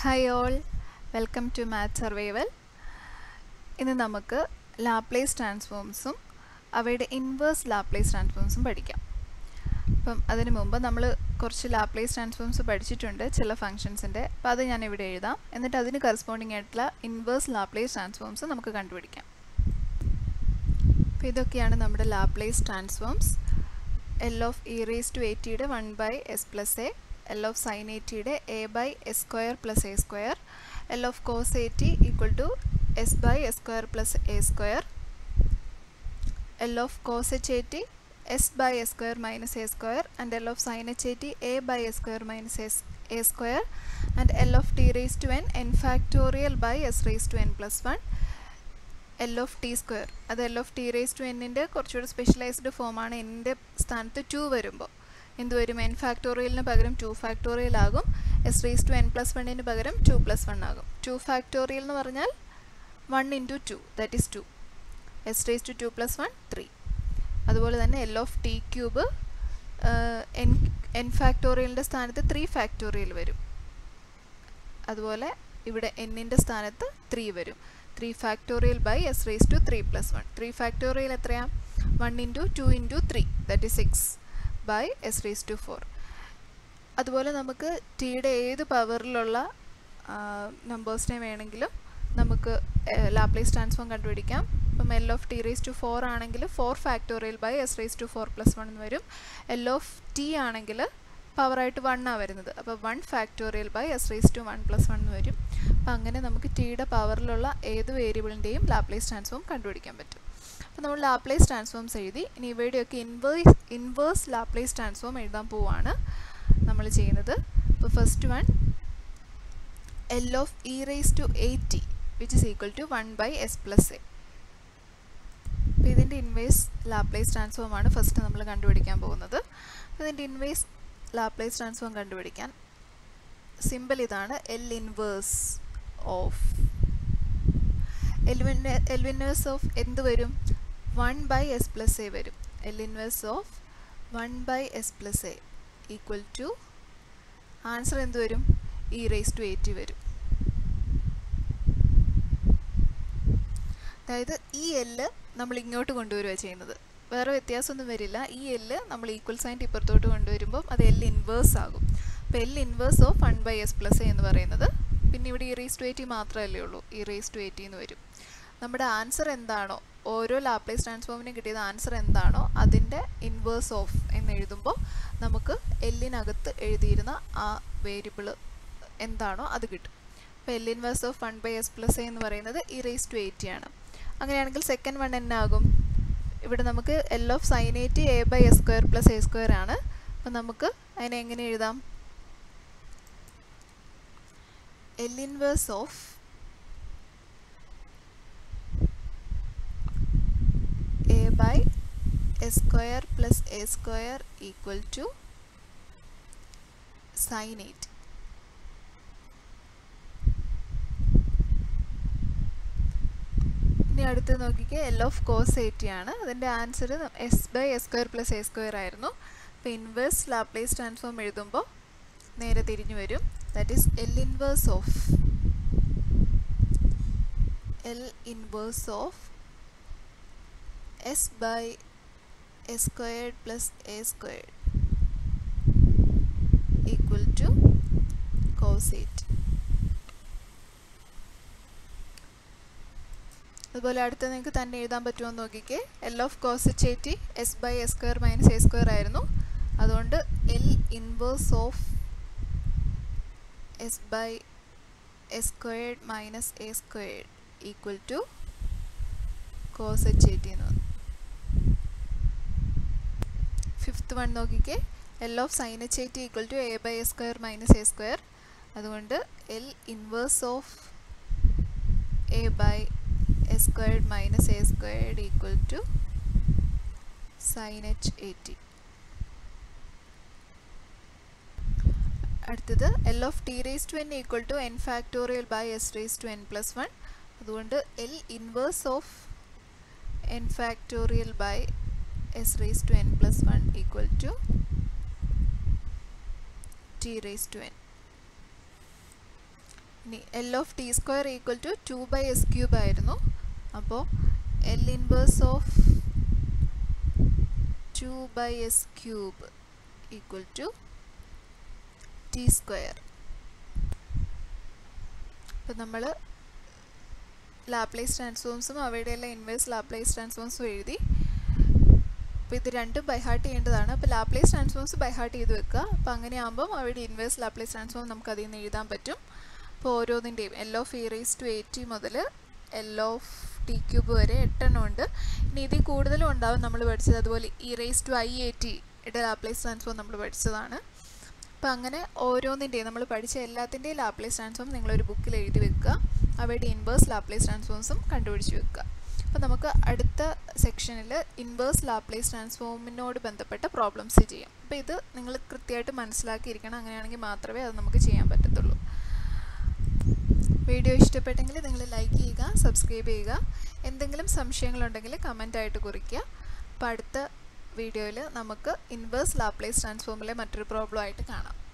hi all welcome to math survival ഇന്ന് നമുക്ക് Laplace ട്രാൻസ്ഫോംസും അവയുടെ ഇൻവേഴ്സ് ലാപ്ലേസ് ട്രാൻസ്ഫോംസും പഠിക്കാം അപ്പം അതിനു മുമ്പ് നമ്മൾ കുറച്ച് ലാപ്ലേസ് ട്രാൻസ്ഫോംസ് പഠിച്ചിട്ടുണ്ട് ചില ഫങ്ഷൻസിൻ്റെ അപ്പോൾ അത് ഞാൻ ഇവിടെ എഴുതാം എന്നിട്ട് അതിന് കറസ്പോണ്ടിങ് ആയിട്ടുള്ള ഇൻവേഴ്സ് ലാപ്ലേസ് ട്രാൻസ്ഫോംസ് നമുക്ക് കണ്ടുപിടിക്കാം അപ്പോൾ ഇതൊക്കെയാണ് നമ്മുടെ Laplace transforms L of e raise to എയ്റ്റിയുടെ one by s plus a L of sine എയ്റ്റിയുടെ a by s square plus a square L of cos a t equal to s by s square plus a square L of cos h a t s by s square minus a square and L of sine h a t a by s square minus s a square and L of t raise to n n factorial by s raise to n plus one L of t square അത് L of t raise to എന്നിൻ്റെ കുറച്ചുകൂടി specialised ഫോമാണ് എൻ്റെ സ്ഥാനത്ത് to വരുമ്പോൾ എന്ത് വരും n ഫാക്ടോറിയലിന് പകരം ടു ഫാക്ടോറിയൽ ആകും s raise to n plus വണ്ണിന് പകരം ടു പ്ലസ് വൺ ആകും ടു ഫാക്ടോറിയൽ എന്ന് പറഞ്ഞാൽ one into two that is two s raise to two plus one three അതുപോലെ തന്നെ L of t cube n n ഫാക്ടോറിയലിൻ്റെ സ്ഥാനത്ത് ത്രീ ഫാക്ടോറിയൽ വരും അതുപോലെ ഇവിടെ എന്നിൻ്റെ സ്ഥാനത്ത് ത്രീ വരും three factorial by s raise to three plus one three factorial എത്രയാണ് one into two into three that is six by s raise to four അതുപോലെ നമുക്ക് ടിയുടെ ഏത് പവറിലുള്ള നമ്പേഴ്സിനെ വേണമെങ്കിലും നമുക്ക് ലാപ്ലേസ് ട്രാൻസ്ഫോം കണ്ടുപിടിക്കാം ഇപ്പം L of t raise to four ആണെങ്കിൽ four factorial by s raise to four plus one എന്ന് വരും എൽ ഓഫ് ടി ആണെങ്കിൽ പവറായിട്ട് വൺ ആണ് വരുന്നത് അപ്പോൾ one factorial by s raise to one plus one എന്ന് വരും അപ്പോൾ അങ്ങനെ നമുക്ക് ടിയുടെ പവറിലുള്ള ഏത് വേരിയബിളിൻ്റെയും ലാപ്ലേസ് ട്രാൻസ്ഫോം കണ്ടുപിടിക്കാൻ പറ്റും അപ്പോൾ നമ്മൾ ലാപ്ലേസ് ട്രാൻസ്ഫോംസ് എഴുതി ഇനി ഇവയുടെയൊക്കെ ഇൻവേഴ്സ് ഇൻവേഴ്സ് ലാപ്ലേസ് ട്രാൻസ്ഫോം എഴുതാൻ പോവാണ് നമ്മൾ ചെയ്യുന്നത് അപ്പോൾ first one L of e raise to a t which is equal to one by s plus a അപ്പോൾ ഇതിൻ്റെ ഇൻവേഴ്സ് ലാപ്ലേസ് ട്രാൻസ്ഫോം ആണ് ഫസ്റ്റ് നമ്മൾ കണ്ടുപിടിക്കാൻ പോകുന്നത് ഇതിൻ്റെ ഇൻവേഴ്സ് ലാപ്ലേസ് ട്രാൻസ്ഫോം കണ്ടുപിടിക്കാൻ സിമ്പിൾ ഇതാണ് L inverse of L in L inverse of എന്ത് വരും one by s plus a വരും L inverse of one by s plus A equal to answer എന്ത് വരും ഇ റേസ് ടു എയ്റ്റി വരും അതായത് ഈ എല്ല് നമ്മൾ ഇങ്ങോട്ട് കൊണ്ടുവരിക ചെയ്യുന്നത് വേറെ വ്യത്യാസമൊന്നും വരില്ല ഈ എല്ല് നമ്മൾ ഈക്വൽ സൈൻ ഇപ്പുറത്തോട്ട് കൊണ്ടുവരുമ്പം അത് എൽ ഇൻവേഴ്സ് ആകും അപ്പോൾ L inverse of one by s plus എന്ന് പറയുന്നത് പിന്നെ ഇവിടെ ഈ റേസ് ടു എയ്റ്റി മാത്രമല്ലേ ഉള്ളൂ ഈ റേസ് ടു എയ്റ്റി എന്ന് വരും നമ്മുടെ ആൻസർ എന്താണോ ഓരോ ലാപ്ലേസ് ട്രാൻസ്ഫോമിനും കിട്ടിയത് ആൻസർ എന്താണോ അതിൻ്റെ ഇൻവേഴ്സ് ഓഫ് എന്ന് എഴുതുമ്പോൾ നമുക്ക് എല്ലിനകത്ത് എഴുതിയിരുന്ന ആ വേരിയബിൾ എന്താണോ അത് കിട്ടും അപ്പോൾ L inverse of one by s plus എന്ന് പറയുന്നത് ഈ റേസ് ടു എയ്റ്റി ആണ് അങ്ങനെയാണെങ്കിൽ സെക്കൻഡ് വൺ എന്നാകും ഇവിടെ നമുക്ക് L of sine a t a by s square plus a square ആണ് അപ്പം നമുക്ക് അതിനെ എങ്ങനെ എഴുതാം L inverse of a by s square plus a square equal to sine a t ഇനി അടുത്ത് നോക്കിക്കേ എൽ ഓഫ് കോസ് എയ്റ്റി ആണ് അതിൻ്റെ answer s by s square plus a square ആയിരുന്നു അപ്പോൾ ഇൻവേഴ്സ് ലാപ്ലേസ് ട്രാൻസ്ഫോം എഴുതുമ്പോൾ നേരെ തിരിഞ്ഞു വരും that is L inverse of L inverse of s by s squared plus a squared equal to cos a t അതുപോലെ അടുത്ത നിങ്ങൾക്ക് തന്നെ എഴുതാൻ പറ്റുമോ എന്ന് നോക്കിക്കേ L of cos h a t s by s square minus a square ആയിരുന്നു അതുകൊണ്ട് L inverse of s by s squared minus a squared equal to cos h a t എന്ന് വന്നു ഫിഫ്ത്ത് വൺ നോക്കിക്കേ L of sine h a t equal to a by s square minus a square അതുകൊണ്ട് L inverse of a by a squared minus a squared equal to sine h a t അടുത്തത് L of t raise to n equal to n factorial by s raise to n plus one അതുകൊണ്ട് L inverse of n factorial by s raise to n plus one equal to t raise to n ഇനി L of t square equal to two by s cube ആയിരുന്നു അപ്പോൾ L inverse of two by s cube equal to t square ഇപ്പം നമ്മൾ Laplace ട്രാൻസ്ഫോംസും അവയുടെ എല്ലാം inverse Laplace ട്രാൻസ്ഫോംസും എഴുതി അപ്പോൾ ഇത് രണ്ടും ബൈഹാർട്ട് ചെയ്യേണ്ടതാണ് അപ്പോൾ ലാപ്ലേസ് ട്രാൻസ്ഫോംസ് ബൈഹാർട്ട് ചെയ്ത് വെക്കുക അപ്പോൾ അങ്ങനെ ആകുമ്പം അവയുടെ ഇൻവേഴ്സ് ലാപ്ലേസ് ട്രാൻസ്ഫോം നമുക്ക് അതിൽ നിന്ന് എഴുതാൻ പറ്റും അപ്പോൾ ഓരോന്നിൻ്റെയും L of e raise to a t മുതൽ എൽ ഓഫ് ടി ക്യൂബ് വരെ എട്ടെണ്ണം ഉണ്ട് ഇനി ഇതിൽ കൂടുതലും ഉണ്ടാവും നമ്മൾ പഠിച്ചത് അതുപോലെ e raise to i a t യുടെ ലാപ്ലേസ് ട്രാൻസ്ഫോം നമ്മൾ പഠിച്ചതാണ് അപ്പോൾ അങ്ങനെ ഓരോന്നിൻ്റെയും നമ്മൾ പഠിച്ച എല്ലാത്തിൻ്റെയും ലാപ്ലേസ് ട്രാൻസ്ഫോം നിങ്ങളൊരു ബുക്കിൽ എഴുതി വെക്കുക അവയുടെ ഇൻവേഴ്സ് ലാപ്ലേസ് ട്രാൻസ്ഫോംസും കണ്ടുപിടിച്ച് വെക്കുക അപ്പോൾ നമുക്ക് അടുത്ത സെക്ഷനിൽ ഇൻവേഴ്സ് ലാപ്ലേസ് ട്രാൻസ്ഫോമിനോട് ബന്ധപ്പെട്ട പ്രോബ്ലംസ് ചെയ്യാം അപ്പോൾ ഇത് നിങ്ങൾ കൃത്യമായിട്ട് മനസ്സിലാക്കിയിരിക്കണം അങ്ങനെയാണെങ്കിൽ മാത്രമേ അത് നമുക്ക് ചെയ്യാൻ പറ്റത്തുള്ളൂ വീഡിയോ ഇഷ്ടപ്പെട്ടെങ്കിൽ നിങ്ങൾ ലൈക്ക് ചെയ്യുക സബ്സ്ക്രൈബ് ചെയ്യുക എന്തെങ്കിലും സംശയങ്ങളുണ്ടെങ്കിൽ കമൻ്റായിട്ട് കുറിക്കുക അപ്പോൾ അടുത്ത വീഡിയോയിൽ നമുക്ക് ഇൻവേഴ്സ് ലാപ്ലേസ് ട്രാൻസ്ഫോമിലെ മറ്റൊരു പ്രോബ്ലം ആയിട്ട് കാണാം